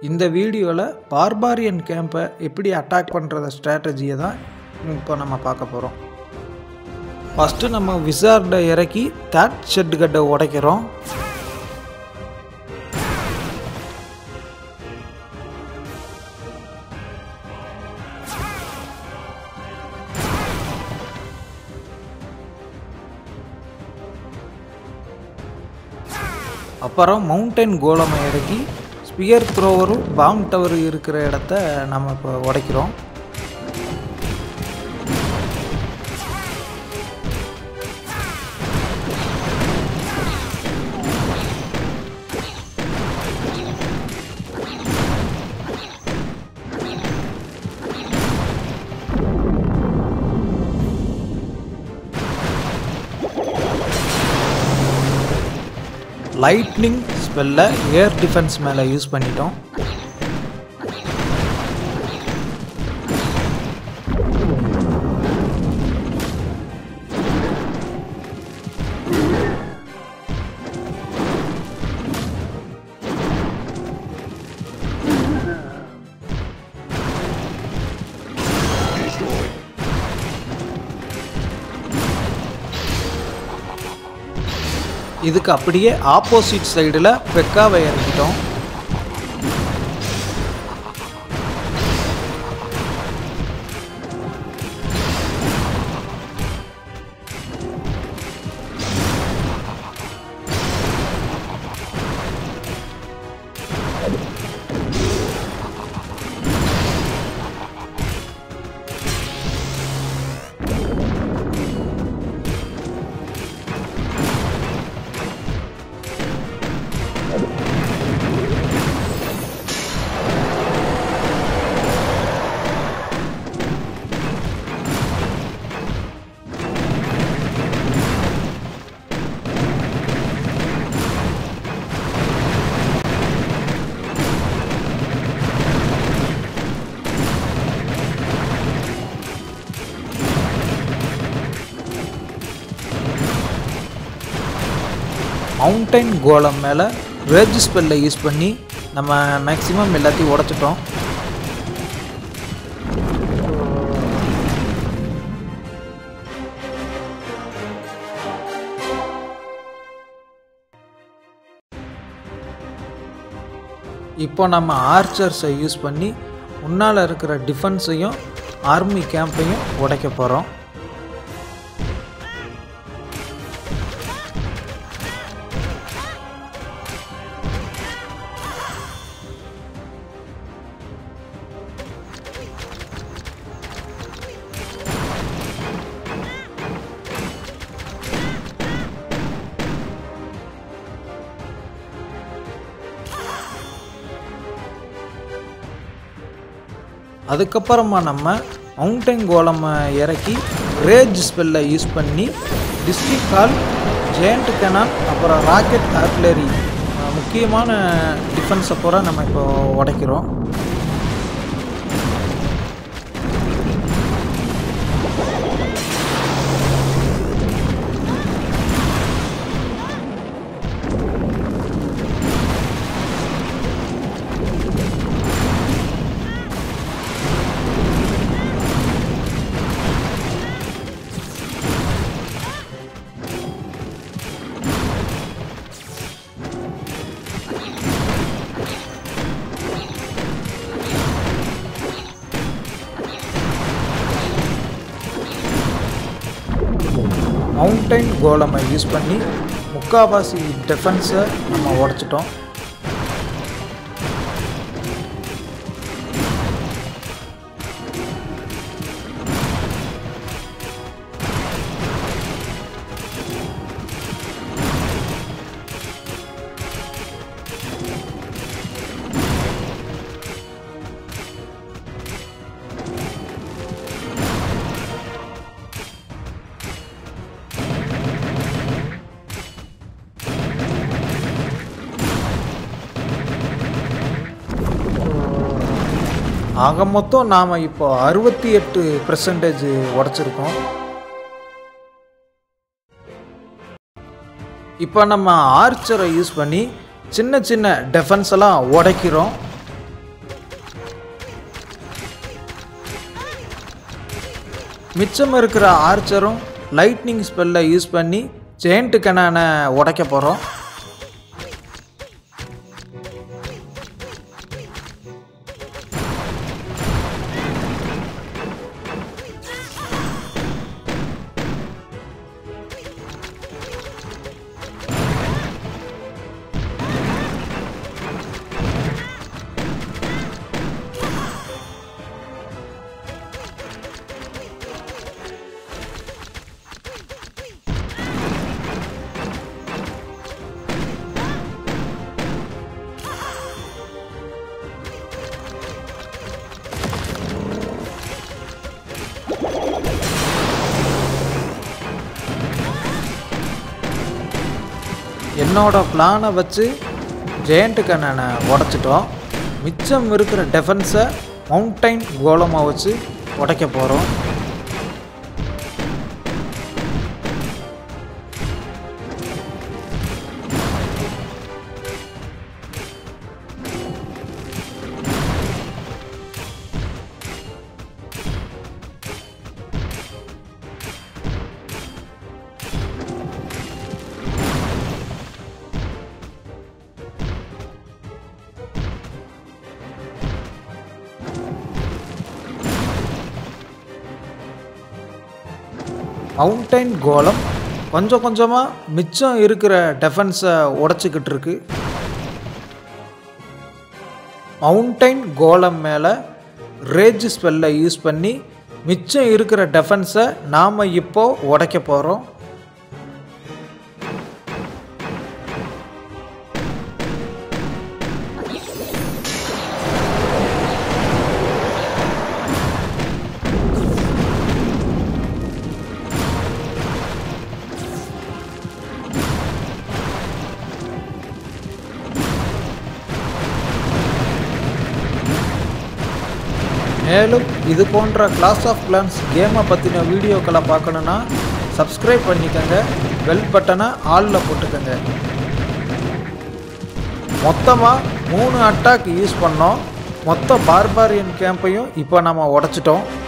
இந்த வீடியோவில் பார்பாரியன் கேம்பை எப்படி அட்டாக் பண்ணுறத ஸ்ட்ராட்டஜியை தான் இப்போ நம்ம பார்க்க போகிறோம் ஃபஸ்ட்டு நம்ம விசார்டை இறக்கி தேட் ஷெட் கட்டை உடைக்கிறோம் அப்புறம் மவுண்டன் கோலமை இறக்கி ஸ்பியர் த்ரோவரும் பாம் டவர் இருக்கிற இடத்த நம்ம இப்போ உடைக்கிறோம் லைட்னிங் ஸ்பெல்லை ஏர் டிஃபென்ஸ் மேலே யூஸ் பண்ணிட்டோம் இதுக்கு அப்படியே ஆப்போசிட் சைடில் பெக்காவை இறக்கிட்டோம் மவுண்டைன் கோலம் மேலே ரேஜ் ஸ்பெல்லை யூஸ் பண்ணி நம்ம மேக்ஸிமம் எல்லாத்தையும் உடச்சிட்டோம் இப்போ நம்ம ஆர்ச்சர்ஸை யூஸ் பண்ணி முன்னால் இருக்கிற டிஃபென்ஸையும் ஆர்மி கேம்பையும் உடைக்க போகிறோம் அதுக்கப்புறமா நம்ம மவுண்டன் கோலம் இறக்கி ரேஜ் ஸ்பெல்லை யூஸ் பண்ணி டிஸ்ட்ரிக் ஹால் ஜெயண்ட் கெனான் அப்புறம் ராக்கெட் ஆர்ட்லரி முக்கியமான டிஃபென்ஸை பூரா நம்ம இப்போ உடைக்கிறோம் மவுண்டைன் கோலமை யூஸ் பண்ணி முக்காவாசி டிஃபென்ஸை நம்ம உடச்சிட்டோம் ஆக மொத்தம் நாம் இப்போ அறுபத்தி எட்டு பர்சன்டேஜ் உடச்சிருக்கோம் இப்போ நம்ம ஆர்ச்சரை யூஸ் பண்ணி சின்ன சின்ன டெஃபென்ஸ் எல்லாம் உடைக்கிறோம் மிச்சம் இருக்கிற ஆர்ச்சரும் லைட்னிங் ஸ்பெல்லை யூஸ் பண்ணி ஜெயண்ட் கனானை உடைக்க போகிறோம் என்னோட பிளானை வச்சு ஜெயண்ட் கண்ணனை உடச்சிட்டோம் மிச்சம் இருக்கிற டெஃபென்ஸை மவுண்டைன் கோலமாக வச்சு உடைக்க போகிறோம் மவுண்டைன் கோலம் கொஞ்சம் கொஞ்சமாக மிச்சம் இருக்கிற டெஃபென்ஸை உடச்சிக்கிட்டு இருக்கு மவுண்டைன் கோலம் மேலே ரேஜ் ஸ்பெல்லை யூஸ் பண்ணி மிச்சம் இருக்கிற டெஃபென்ஸை நாம் இப்போ உடைக்க போகிறோம் மேலும் இது போன்ற கிளாஸ் ஆஃப் கிளான்ஸ் கேமை பற்றின வீடியோக்களை பார்க்கணுன்னா சப்ஸ்கிரைப் பண்ணிக்கோங்க பெல் பட்டனை ஆலில் போட்டுக்கோங்க மொத்தமாக மூணு அட்டாக் யூஸ் பண்ணோம் மொத்த பார்பாரியன் கேம்பையும் இப்போ நம்ம உடச்சிட்டோம்